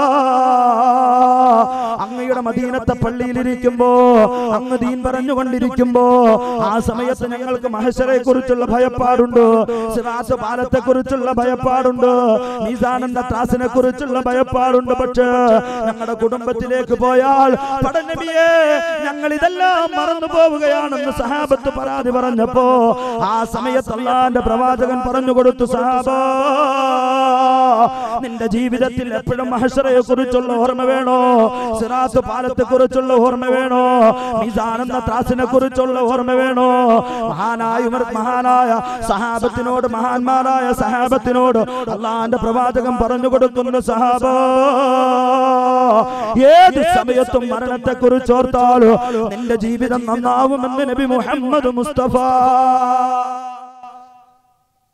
അങ്ങയുടെ മദീനത്തെ പള്ളിയിലിരിക്കുമ്പോ അങ്ങ് ദീൻ പറഞ്ഞുകൊണ്ടിരിക്കുമ്പോ ആ സമയത്ത് ഞങ്ങൾക്ക് മഹശരെ കുറിച്ചുള്ള ഭയപ്പാടുണ്ട് സിറാത്ത് പാലത്തെ കുറിച്ചുള്ള ഭയപ്പാടുണ്ട് മീസാനന്ദ ത്രാസിനെ കുറിച്ചുള്ള ഭയപ്പാടുണ്ട് പക്ഷേ ഞങ്ങളുടെ കുടുംബത്തിലേക്ക് പോയാൽ പടനബിയെ ഞങ്ങൾ ഇതെല്ലാം മറന്നു പോവുകയാണെന്ന് സഹാബത്ത് പരാതി പറഞ്ഞപ്പോ ആ സമയത്ത് അള്ളാന്റെ പ്രവാചകൻ പറഞ്ഞു കൊടുത്തു സഹാബ നിന്റെ ജീവിതത്തിൽ എപ്പോഴും മഹഷറയെ കുറിച്ചുള്ള ഓർമ്മ വേണോ സിറാത്ത് പാലത്തെ കുറിച്ചുള്ള ഓർമ്മ വേണോ മിസാനെന്ന ത്രാസിനെ കുറിച്ചുള്ള ഓർമ്മ വേണോ മഹാനായ ഉമർ മഹാനായ സഹാബത്തിനോട് മഹാന്മാരായ സഹാബത്തിനോട് അള്ളാന്റെ പ്രവാചകൻ പറഞ്ഞു കൊടുക്കുന്നു സഹാബ ഏത് സമയത്തും മരണത്തെ കുറിച്ച് ഓർത്താലോ നിന്റെ ജീവിതം നന്നാവുമെന്ന് നബി മുഹമ്മദ് മുസ്തഫ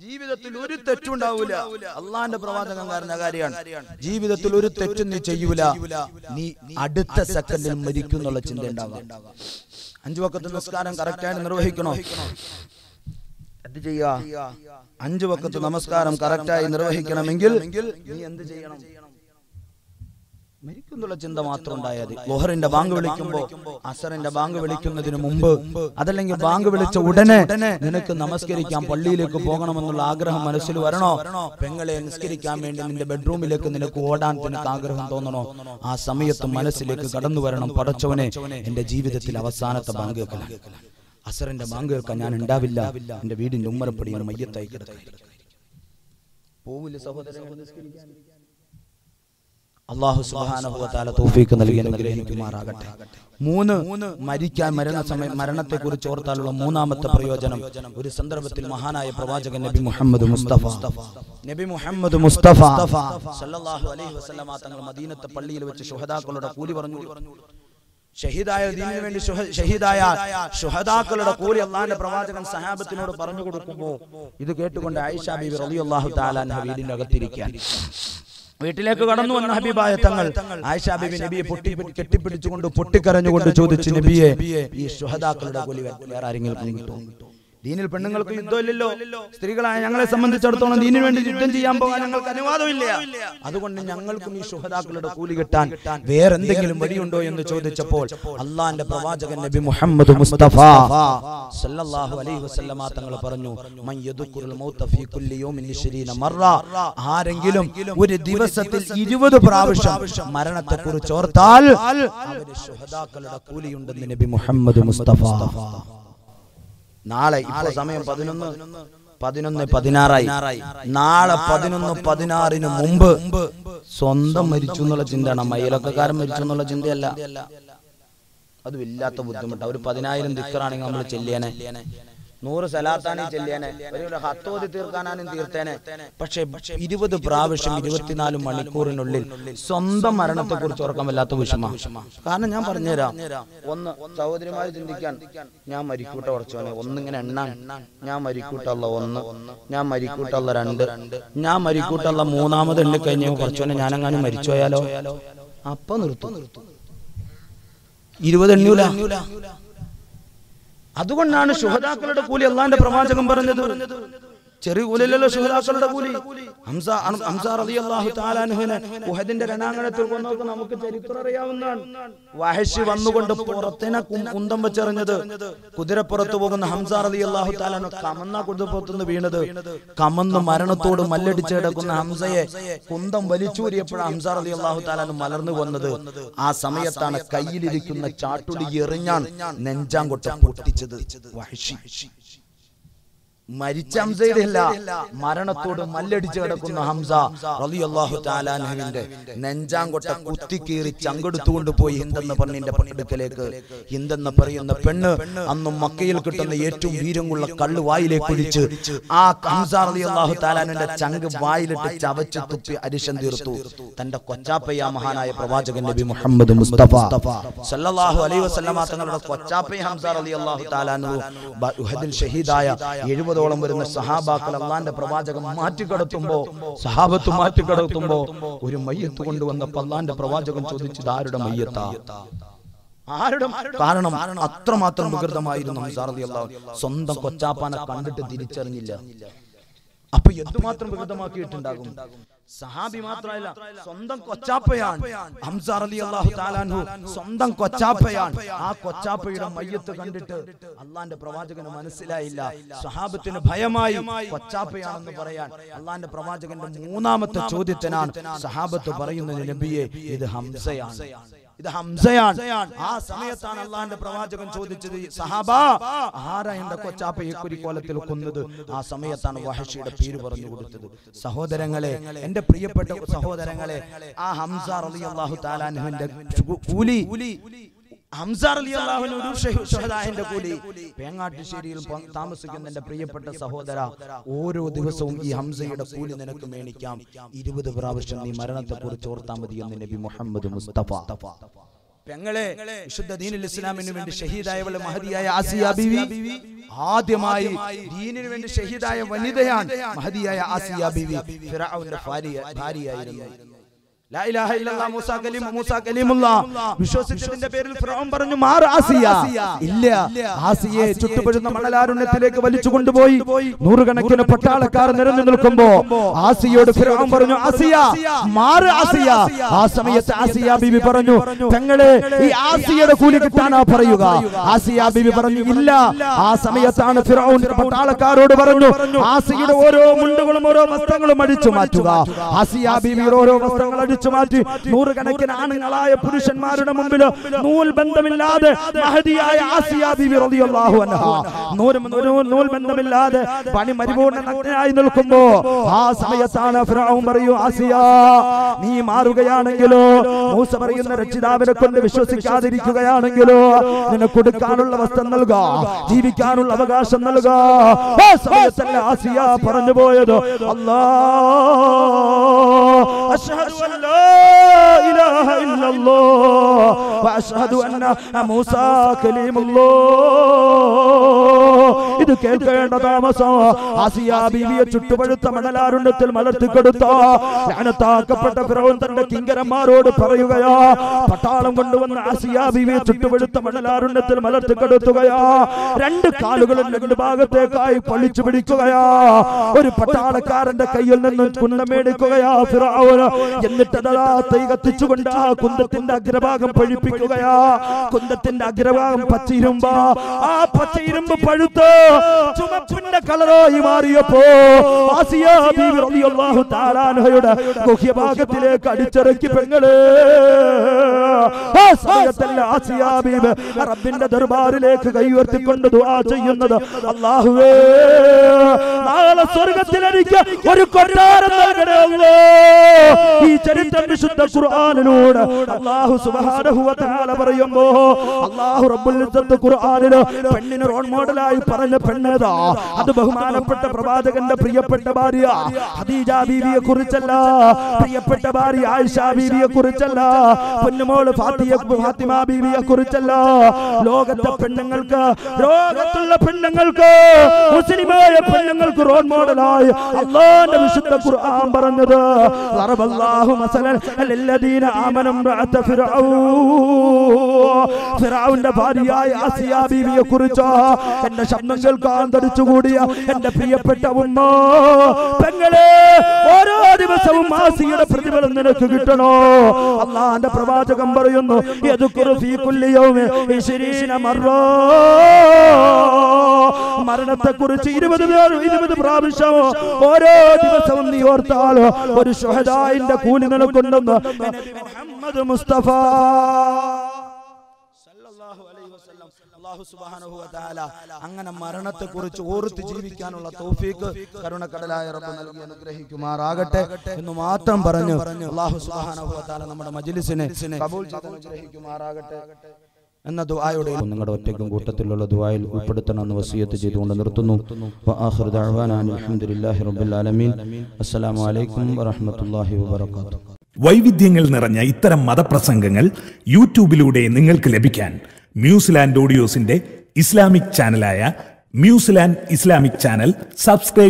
ജീവിതത്തിൽ ഒരു തെറ്റുണ്ടാവൂല അള്ളാന്റെ പ്രവാചകൻ പറഞ്ഞ കാര്യമാണ് ജീവിതത്തിൽ ഒരു തെറ്റും നീ ചെയ്യൂല നീ അടുത്ത സെക്കൻഡിൽ മരിക്കും എന്നുള്ള ചിന്ത ഉണ്ടാവാം അഞ്ചു വക്കത്ത് നിസ്കാരം കറക്റ്റായിട്ട് നിർവഹിക്കണോ എന്ത് ചെയ്യാ അഞ്ചു വക്കത്ത് നമസ്കാരം കറക്റ്റായി നിർവഹിക്കണമെങ്കിൽ നീ എന്ത് ചെയ്യണം മരിക്കുന്നുള്ള ചിന്ത മാത്രം ഉണ്ടായാൽ മതി ലോഹറിന്റെ ബാങ്ക് വിളിക്കുമ്പോ അസറിന്റെ ബാങ്ക് വിളിക്കുന്നതിന് മുമ്പ് അതല്ലെങ്കിൽ ബാങ്ക് വിളിച്ച ഉടനെ നിനക്ക് നമസ്കരിക്കാൻ പള്ളിയിലേക്ക് പോകണമെന്നുള്ള ആഗ്രഹം മനസ്സിൽ വരണോ പെങ്ങളെ നിസ്കരിക്കാൻ വേണ്ടി നിന്റെ ബെഡ്റൂമിലേക്ക് നിനക്ക് ഓടാൻ നിനക്ക് ആഗ്രഹം തോന്നണോ ആ സമയത്ത് മനസ്സിലേക്ക് കടന്നു വരണം പടച്ചവനെ എന്റെ ജീവിതത്തിൽ അവസാനത്തെ ബാങ്ക് കേൾക്കണം അസറിന്റെ ബാങ്ക് കേൾക്കാൻ ഞാൻ ഉണ്ടാവില്ല എന്റെ വീടിന്റെ ഉമ്മറപ്പടിയാണ് മയ്യത്തായി കിടക്കുക പോവില്ല സഹോദരങ്ങൾ നിസ്കരിക്കാൻ അള്ളാഹു സുബാനുഭവത്താല തോഫീക്ക് നൽകി അനുഗ്രഹിക്കുമാറാകട്ടെ മൂന്ന് മരിക്കാൻ മരണ സമയം മരണത്തെ കുറിച്ച് ഓർത്താലുള്ള മൂന്നാമത്തെ പ്രയോജനം ഒരു സന്ദർഭത്തിൽ മഹാനായ പ്രവാചകൻ നബി മുഹമ്മദ് മുസ്തഫ നബി മുഹമ്മദ് മുസ്തഫ സല്ലല്ലാഹു അലൈഹി വസല്ലമ തങ്ങൾ മദീനത്തെ പള്ളിയിൽ വെച്ച് ശുഹദാക്കളുടെ കൂലി പറഞ്ഞു ഷഹീദായ ദീനിനു വേണ്ടി ശുഹ- ഷഹീദായ ശുഹദാക്കളുടെ കൂലി അള്ളാന്റെ പ്രവാചകൻ സഹാബത്തിനോട് പറഞ്ഞു കൊടുക്കുമ്പോ ഇത് കേട്ടുകൊണ്ട് ആയിഷ ബീബി റളിയല്ലാഹു തആല അൻഹ വീടിന്റെ അകത്തിരിക്കാൻ വീട്ടിലേക്ക് കടന്നു വന്ന ഹബീബായ തങ്ങൾ ആയിഷ ബീബി നബിയെ പൊട്ടി കെട്ടിപ്പിടിച്ചുകൊണ്ട് പൊട്ടിക്കരഞ്ഞുകൊണ്ട് ചോദിച്ചു നബിയെ ഈ ശുഹദാക്കളുടെ കൂലി വേറെ ആരെങ്കിലും കിട്ടും ദീനിൽ പെണ്ണുങ്ങൾക്ക് യുദ്ധമില്ലല്ലോ സ്ത്രീകളായ ഞങ്ങളെ സംബന്ധിച്ചിടത്തോളം ദീനിന് വേണ്ടി യുദ്ധം ചെയ്യാൻ പോകാൻ ഞങ്ങൾക്ക് അനുവാദമില്ല അതുകൊണ്ട് ഞങ്ങൾക്കും ഈ ശുഹദാക്കളുടെ കൂലി കിട്ടാൻ വേറെന്തെങ്കിലും വഴിയുണ്ടോ എന്ന് ചോദിച്ചപ്പോൾ അള്ളാന്റെ പ്രവാചകൻ നബി മുഹമ്മദ് മുസ്തഫ സല്ലല്ലാഹു അലൈഹി വസല്ലമ തങ്ങൾ പറഞ്ഞു മൻ യദുക്കുറുൽ മൗത ഫീ കുല്ലി യൗമിൻ ഇശ്രീന മറ ആരെങ്കിലും ഒരു ദിവസത്തിൽ 20 പ്രാവശ്യം മരണത്തെ കുറിച്ച് ഓർത്താൽ അവന് ശുഹദാക്കളുടെ കൂലിയുണ്ടെന്ന് നബി മുഹമ്മദ് മുസ്തഫ നാളെ ഇപ്പൊ സമയം പതിനൊന്ന് പതിനൊന്ന് പതിനാറായി നാളെ പതിനൊന്ന് പതിനാറിന് മുമ്പ് സ്വന്തം മരിച്ചു എന്നുള്ള ചിന്തയാണ് മയിലൊക്കെക്കാരൻ മരിച്ചു എന്നുള്ള ചിന്തയല്ല അത് വല്ലാത്ത ബുദ്ധിമുട്ടാണ് ഒരു പതിനായിരം ദിക്കറാണെങ്കിൽ നമ്മൾ ചെല്ലിയനെ നൂറ് സലാത്താനും ചെല്ലിയനെ ഒരു ഹത്തോതി തീർക്കാനും തീർത്തേനെ പക്ഷെ ഇരുപത് പ്രാവശ്യം ഇരുപത്തിനാല് മണിക്കൂറിനുള്ളിൽ സ്വന്തം മരണത്തെ കുറിച്ച് ഓർക്കാൻ വല്ലാത്ത വിഷമ കാരണം ഞാൻ പറഞ്ഞുതരാം ഒന്ന് സഹോദരിമാര് ചിന്തിക്കാൻ ഞാൻ മരിക്കൂട്ട കുറച്ചോനെ ഒന്നിങ്ങനെ എണ്ണാൻ ഞാൻ മരിക്കൂട്ടുള്ള ഒന്ന് ഞാൻ മരിക്കൂട്ടുള്ള രണ്ട് ഞാൻ മരിക്കൂട്ടുള്ള മൂന്നാമത് എണ്ണി കഴിഞ്ഞ കുറച്ചോനെ ഞാനെങ്ങാനും മരിച്ചു പോയാലോ അപ്പൊ നിർത്തും ഇരുപത് എണ്ണൂല അതുകൊണ്ടാണ് ശുഹദാക്കളുടെ കൂലി അള്ളാന്റെ പ്രവാചകൻ പറഞ്ഞത് ചെറിയ കൂലിയല്ലല്ലോ ശുഹദാക്കളുടെ കൂലി ഹംസ അൻ- ഹംസ റളിയല്ലാഹു തആല അൻഹുവിനെ ഉഹദിന്റെ രണാങ്കണത്തിൽ കൊന്നൊക്കെ നമുക്ക് ചരിത്രം അറിയാവുന്നതാണ് വഹശി വന്നുകൊണ്ട് പുറത്തിനെ കു- കുന്തം വെച്ചെറിഞ്ഞത് കുതിരപ്പുറത്ത് പോകുന്ന ഹംസ റളിയല്ലാഹു തആല അൻഹു കമന്ന കുതിരപ്പുറത്തുനിന്ന് വീണത് കമന്ന് മരണത്തോട് മല്ലടിച്ച് കിടക്കുന്ന ഹംസയെ കുന്തം വലിച്ചൂരിയപ്പോഴാണ് ഹംസ റളിയല്ലാഹു തആല അൻഹു മലർന്നു വന്നത് ആ സമയത്താണ് കയ്യിലിരിക്കുന്ന ചാട്ടുളി എറിഞ്ഞാൻ നെഞ്ചാങ്കൊട്ട പൊട്ടിച്ചത് വഹശി മരിച്ച ഹംസയുടെ അല്ല മരണത്തോട് മല്ലടിച്ച് കിടക്കുന്ന ഹംസ റളിയല്ലാഹു തആല അൻഹുവിന്റെ നെഞ്ചാങ്കൊട്ട കുത്തിക്കീറി ചങ്കെടുത്തുകൊണ്ട് പോയി ഹിന്ദെന്ന പെണ്ണിന്റെ അടുക്കലേക്ക് ഹിന്ദെന്ന് പറയുന്ന പെണ്ണ് അന്ന് മക്കയിൽ കിട്ടുന്ന ഏറ്റവും വീരമുള്ള കള്ള് വായിലേക്ക് ഒഴിച്ച് ആ ഹംസ റളിയല്ലാഹു തആല അൻഹുവിന്റെ ചങ്ക് വായിലിട്ട് ചവച്ച് തുപ്പി അരിശം തീർത്തു തന്റെ കൊച്ചാപ്പയ്യ മഹാനായ പ്രവാചകൻ നബി മുഹമ്മദ് മുസ്തഫ സല്ലല്ലാഹു അലൈഹി വസല്ലമ തങ്ങളുടെ കൊച്ചാപ്പയ്യ ഹംസ റളിയല്ലാഹു തആല അൻഹു ബ- ഉഹദിൽ ഷഹീദായ എഴുപതോളം വരുന്ന സഹാബാക്കൾ അള്ളാന്റെ പ്രവാചകൻ മാറ്റിക്കടത്തുമ്പോ സഹാബത്ത് മാറ്റിക്കടത്തുമ്പോ ഒരു മയ്യത്ത് കൊണ്ടുവന്നപ്പോ അള്ളാന്റെ പ്രവാചകൻ ചോദിച്ചത് ആരുടെ മയ്യത്താ ആരുടെ കാരണം അത്രമാത്രം വികൃതമായിരുന്നു ഹംസ റളിയല്ലാഹു അൻഹു. സ്വന്തം കൊച്ചാപ്പാനെ കണ്ടിട്ട് തിരിച്ചറിഞ്ഞില്ല അപ്പൊ എന്തുമാത്രം വികൃതമാക്കിയിട്ടുണ്ടാകും സഹാബി മാത്രമല്ല സ്വന്തം കൊച്ചാപ്പയാണ് ഹംസ റളിയല്ലാഹു തആലാൻഹു സ്വന്തം കൊച്ചാപ്പയാണ് ആ കൊച്ചാപ്പയുടെ മയ്യത്ത് കണ്ടിട്ട് അള്ളാന്റെ പ്രവാചകന് മനസ്സിലായില്ല സഹാബത്തിന് ഭയമായി കൊച്ചാപ്പയാണെന്ന് പറയാൻ അള്ളാന്റെ പ്രവാചകന്റെ മൂന്നാമത്തെ ചോദ്യത്തിനാണ് സഹാബത്ത് പറയുന്നത് നബിയെ ഇത് ഹംസയാണ് ഇത് ഹംസയാണ് ആ സമയത്താണ് അള്ളാന്റെ പ്രവാചകൻ ചോദിച്ചത് സഹാബ ആരാ എന്റെ കൊച്ചാപ്പയെ കുരിക്കോലത്തിൽ കൊന്നത് ആ സമയത്താണ് വഹഷിയുടെ പേര് പറഞ്ഞു കൊടുത്തത് സഹോദരങ്ങളെ എന്റെ പ്രിയപ്പെട്ട സഹോദരങ്ങളെ ആ ഹംസ റളിയല്ലാഹു തആലാൻഹുവിന്റെ കൂലി ഹംസ റളിയല്ലാഹുവിന് ഒരു ഷഹ- ഷഹദാഹിന്റെ കൂലി പേങ്ങാട്ടുശ്ശേരിയിൽ പ- താമസിക്കുന്ന എന്റെ പ്രിയപ്പെട്ട സഹോദര ഓരോ ദിവസവും ഈ ഹംസയുടെ കൂലി നിനക്ക് മേണിക്കാം ഇരുപത് പ്രാവശ്യം നീ മരണത്തെ കുറിച്ച് ഓർത്താൽ മതി എന്ന് നബി മുഹമ്മദ് മുസ്തഫ പെങ്ങളെ വിശുദ്ധ ദീനുൽ ഇസ്ലാമിന് വേണ്ടി ഷഹീദായവള് മഹതിയായ ആസിയ ബീവി ആദ്യമായി ദീനിനു വേണ്ടി ഷഹീദായ വനിതയാണ് മഹതിയായ ആസിയ ബീവി ഫിറഔന്റെ ഭാര്യ ഭാര്യയായിരുന്നു ലാ ഇലാഹ ഇല്ലല്ലാഹ് മൂസാ കലീം മൂസാ കലീമുള്ള വിശ്വസിച്ചതിന്റെ പേരിൽ ഫിറഔൻ പറഞ്ഞു മാർ ആസിയ ഇല്ല ആസിയെ ചുട്ടുപഴുന്ന മണലാരുണ്യത്തിലേക്ക് വലിച്ചു കൊണ്ടുപോയി നൂറുകണക്കിന് പട്ടാളക്കാർ നിരന്നു നിൽക്കുമ്പോ ആസിയോട് ഫിറഔൻ പറഞ്ഞു ആസിയ മാർ ആസിയ ആ സമയത്ത് ആസിയ ബിബി പറഞ്ഞു പെങ്ങളെ ഈ ആസിയുടെ കൂലി കിട്ടാനാ പറയുക ആസിയ ബിബി പറഞ്ഞു ഇല്ല ആ സമയത്താണ് ഫിറഔൻ പട്ടാളക്കാരോട് പറഞ്ഞു ആസിയുടെ ഓരോ മുണ്ടുകളും ഓരോ വസ്ത്രങ്ങളും അടിച്ചു മാറ്റുക ആസിയ ബിബിയുടെ ഓരോ വസ്ത്രങ്ങൾ അടിച്ചു മാറ്റി നൂറുകണക്കിന് ആണുങ്ങളായ പുരുഷന്മാരുടെ മുമ്പിൽ നൂൽ ബന്ധമില്ലാതെ മഹതിയായ ആസിയ ബിബി റളിയല്ലാഹു അൻഹ നൂല് നൂല് നൂൽ ബന്ധമില്ലാതെ പണി പരിപൂർണ്ണ നഗ്നയായി നിൽക്കുമ്പോ ആ സമയത്താണ് ഫിറഔൻ പറയൂ ആസിയ നീ മാറുകയാണെങ്കിലോ മൂസ പറയുന്ന രക്ഷിതാവിനെ കൊണ്ട് വിശ്വസിക്കാതിരിക്കുകയാണെങ്കിലോ നിനക്ക് കൊടുക്കാനുള്ള വസ്ത്രം നൽകാ ജീവിക്കാനുള്ള അവകാശം നൽകാ ആ സമയത്തല്ല ആസിയ പറഞ്ഞു പോയത് അല്ലാ അഷ്ഹദു അൻ ലാ ഇലാഹ ഇല്ലല്ലാഹ് വഅഷ്ഹദു അന്ന മൂസാ കലീമുല്ലാഹ് ഇത് കേൾക്കേണ്ട താമസം ആസിയ ബീവിയെ ചുട്ടുപഴുത്ത മണലാരുണ്യത്തിൽ മലർത്തിക്കൊടുത്ത ലാനത്താക്കപ്പെട്ട ഫിറൗൻ തന്റെ കിങ്കരന്മാരോട് പറയുകയാ പട്ടാളം കൊണ്ടുവന്ന ആസിയ ബീവിയെ ചുട്ടുപഴുത്ത മണലാരുണ്യത്തിൽ മലർത്തിക്കെടുത്തുകയാ രണ്ട് കാലുകളും രണ്ട് ഭാഗത്തേക്കായി പളിച്ചു പിടിക്കുകയാ ഒരു പട്ടാളക്കാരന്റെ കയ്യിൽ നിന്നും കുന്തമേടിക്കുകയാ ഫിറൗൻ എന്നിട്ടതാ തൈ കത്തിച്ചുകൊണ്ട് ആ കുന്തത്തിന്റെ അഗ്രഭാഗം പഴിപ്പിക്കുകയാ കുന്തത്തിന്റെ അഗ്രഭാഗം പച്ചയിരുമ്പ ആ പച്ചയിരുമ്പ് പഴുത്ത് ചുമപ്പിന്റെ കളറായി മാറിയപ്പോ ആസിയ ബീവി റളിയല്ലാഹു തആല അൻഹയുടെ ഗുഹ്യഭാഗത്തിലേക്ക് അടിച്ചിറക്കി പെങ്ങളെ ആ സമയത്തല്ല ആസിയ ബീവി റബ്ബിന്റെ ദർബാറിലേക്ക് കൈയുയർത്തിക്കൊണ്ട് ദുആ ചെയ്യുന്നത് അല്ലാഹുവേ നാളെ സ്വർഗ്ഗത്തിൽ എനിക്ക് ഒരു കൊട്ടാരം നൽകണേ അല്ലാ ഈ ചരിത്രം വിശുദ്ധ ഖുർആനിലൂടെ അല്ലാഹു സുബ്ഹാനഹു വ തആല പറയുമ്പോ അല്ലാഹു റബ്ബുൽ ഇസ്സത്ത് ഖുർആനിൽ പെണ്ണിന് റോൾ മോഡലായി പറഞ്ഞ പെണ്ണേതാ അത് ബഹുമാനപ്പെട്ട പ്രവാചകന്റെ പ്രിയപ്പെട്ട ഭാര്യ ഖദീജ ബീവിയെ കുറിച്ചല്ല പ്രിയപ്പെട്ട ഭാര്യ ആയിഷ ബീവിയെ കുറിച്ചല്ല പൊന്നുമോള് ഫാത്തിയ ഫാത്തിമ ബീവിയെ കുറിച്ചല്ല ലോകത്തെ പെണ്ണുങ്ങൾക്ക് ലോകത്തുള്ള പെണ്ണുങ്ങൾക്ക് മുസ്ലിമായ പെണ്ണുങ്ങൾക്ക് റോൾ മോഡലായി അള്ളാന്റെ വിശുദ്ധ ഖുർആൻ പറഞ്ഞത് ളറബല്ലാഹു മസലൻ ലല്ലദീന ആമനു ഇംറഅത ഫിർഔൻ ഫിർഔന്റെ ഭാര്യയായ ആസിയ ബീവിയെ കുറിച്ച് എന്റെ ശബ്ദം കേൾക്കാൻ തടിച്ചുകൂടിയ എന്റെ പ്രിയപ്പെട്ട ഉമ്മ പെങ്ങളെ ഓരോ ദിവസവും ആസിയുടെ പ്രതിഫലം നിനക്ക് കിട്ടണോ അള്ളാന്റെ പ്രവാചകം പറയുന്നു യദ്കുറു ഫീ കുല്ലി യൗമി ഇശ്രീന മർറാ മരണത്തെ കുറിച്ച് ഇരുപത് പേർ ഇരുപത് പ്രാവശ്യം ഓരോ ദിവസവും നീ ഓർത്താൽ ഒരു ഷുഹദായിന്റെ കൂലി നിനക്കുണ്ടെന്ന് നബി മുഹമ്മദ് മുസ്തഫ സല്ലല്ലാഹു അലൈഹി വസല്ലം അല്ലാഹു സുബ്ഹാനഹു വ തആല അങ്ങനെ മരണത്തെ കുറിച്ച് ഓർത്ത് ജീവിക്കാനുള്ള തൗഫീക്ക് കരുണക്കടലായ റബ്ബ് നൽകി അനുഗ്രഹിക്കുമാറാകട്ടെ എന്ന് മാത്രം പറഞ്ഞു അല്ലാഹു സുബ്ഹാനഹു വ തആല നമ്മുടെ മജ്ലിസിനെ കബൂൽ ചെയ്ത് അനുഗ്രഹിക്കുമാറാകട്ടെ എന്ന ദുആയുടെ നിങ്ങളുടെ ഒറ്റയ്ക്കും കൂട്ടത്തിലുള്ള ദുആയിൽ ഉൾപ്പെടുത്തണമെന്ന് വസിയത്ത് ചെയ്തുകൊണ്ട് നിർത്തുന്നു വആഖിറു ദഅവാനാ അൽഹംദുലില്ലാഹി റബ്ബിൽ ആലമീൻ അസ്സലാമു അലൈക്കും വറഹ്മത്തുള്ളാഹി വബറകാതുഹു വൈവിധ്യങ്ങൾ നിറഞ്ഞ ഇത്തരം മതപ്രസംഗങ്ങൾ യൂട്യൂബിലൂടെ നിങ്ങൾക്ക് ലഭിക്കാൻ ന്യൂസിലാൻഡ് ഓഡിയോസിന്റെ ഇസ്ലാമിക് ചാനലായ ന്യൂസിലാൻഡ് ഇസ്ലാമിക് ചാനൽ സബ്സ്ക്രൈബ്